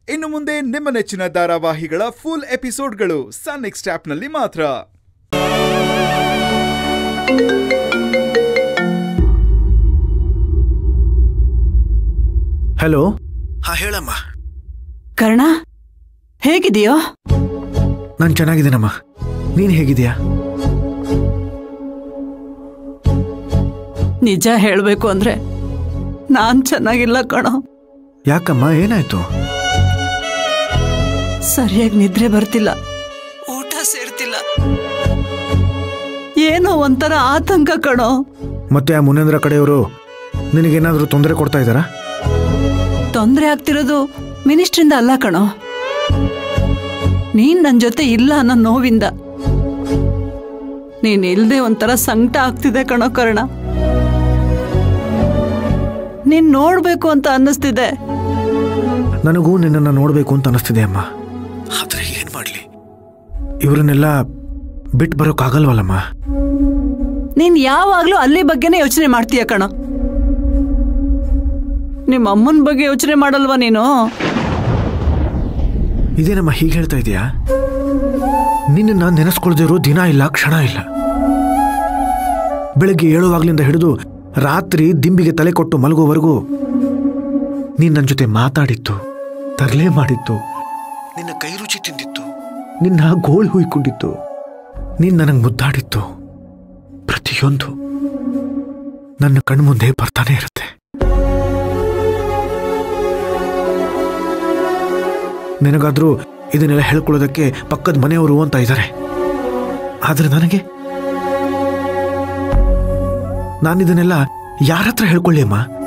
ಇನ್ನು ಮುಂದೆ ನಿಮ್ಮ ನೆಚ್ಚಿನ ಧಾರಾವಾಹಿಗಳ ಫುಲ್ ಎಪಿಸೋಡ್ಗಳು ಸನ್ ನೆಕ್ಸ್ಟ್ ಆಪ್ನಲ್ಲಿ ಮಾತ್ರ ಹಲೋ ಹಾ ಹೇಳಮ್ಮ ಕರ್ಣ ಹೇಗಿದೆಯೋ ನಾನು ಚೆನ್ನಾಗಿದ್ದೀನಮ್ಮ ನೀನು ಹೇಗಿದೆಯಾ ನಿಜ ಹೇಳಬೇಕು ಅಂದ್ರೆ ನಾನ್ ಚೆನ್ನಾಗಿಲ್ಲ ಕಣೋ ಯಾಕಮ್ಮ ಏನಾಯ್ತು ಸರಿಯಾಗಿ ನಿದ್ರೆ ಬರ್ತಿಲ್ಲ ಊಟ ಸೇರ್ತಿಲ್ಲ ಏನೋ ಒಂಥರ ಆತಂಕ ಕಣೋ ಮತ್ತೆ ಆ ಮುನೇಂದ್ರ ಕಡೆಯವರು ನಿನಗೇನಾದರೂ ತೊಂದರೆ ಕೊಡ್ತಾ ಇದ್ದಾರಾ ತೊಂದರೆ ಆಗ್ತಿರೋದು ಮಿನಿಸ್ಟ್ರಿಂದ ಅಲ್ಲ ಕಣೋ ನೀನ್ ನನ್ ಜೊತೆ ಇಲ್ಲ ಅನ್ನೋ ನೋವಿಂದ ನೀನ್ ಇಲ್ದೆ ಒಂಥರ ಸಂಕಟ ಆಗ್ತಿದೆ ಕಣೋ ಕರ್ಣ ನೀನ್ ನೋಡ್ಬೇಕು ಅಂತ ಅನ್ನಿಸ್ತಿದೆ ನನಗೂ ನಿನ್ನನ್ನು ನೋಡಬೇಕು ಅಂತ ಅನಿಸ್ತಿದೆ ಅಮ್ಮ ಆದ್ರೆ ಏನು ಮಾಡಲಿ ಇವರನ್ನೆಲ್ಲ ಬಿಟ್ಟು ಬರೋಕ್ಕಾಗಲ್ವಲ್ಲಮ್ಮ ನೀನ್ ಯಾವಾಗ್ಲೂ ಅಲ್ಲಿ ಬಗ್ಗೆನೇ ಯೋಚನೆ ಮಾಡ್ತೀಯ ಕಣ ನಿಮ್ಮ ಅಮ್ಮನ ಬಗ್ಗೆ ಯೋಚನೆ ಮಾಡಲ್ವಾ ನೀನು ಇದೇನಮ್ಮ ಹೀಗೆ ಹೇಳ್ತಾ ಇದೆಯಾ ನಿನ್ನನ್ನು ನೆನೆಸ್ಕೊಳ್ದೇ ಇರೋ ದಿನ ಇಲ್ಲ ಕ್ಷಣ ಇಲ್ಲ ಬೆಳಗ್ಗೆ ಏಳುವಾಗ್ಲಿಂದ ಹಿಡಿದು ರಾತ್ರಿ ದಿಂಬಿಗೆ ತಲೆ ಕೊಟ್ಟು ಮಲಗೋವರೆಗೂ ನೀನ್ ನನ್ನ ಜೊತೆ ಮಾತಾಡಿತ್ತು ತರಲೆ ಮಾಡಿತ್ತು ನಿನ್ನ ಕೈ ರುಚಿ ತಿಂದಿತ್ತು ನಿನ್ನ ಗೋಳು ಹುಯ್ಕೊಂಡಿತ್ತು ನೀನ್ ನನಗೆ ಮುದ್ದಾಡಿತ್ತು ಪ್ರತಿಯೊಂದು ನನ್ನ ಕಣ್ಮುಂದೆ ಬರ್ತಾನೆ ಇರುತ್ತೆ ನಿನಗಾದ್ರೂ ಇದನ್ನೆಲ್ಲ ಹೇಳ್ಕೊಳ್ಳೋದಕ್ಕೆ ಪಕ್ಕದ ಮನೆಯವರು ಅಂತ ಇದ್ದಾರೆ ಆದ್ರೆ ನನಗೆ ನಾನು ಇದನ್ನೆಲ್ಲ ಯಾರ ಹತ್ರ ಹೇಳ್ಕೊಳ್ಳಿ ಅಮ್ಮ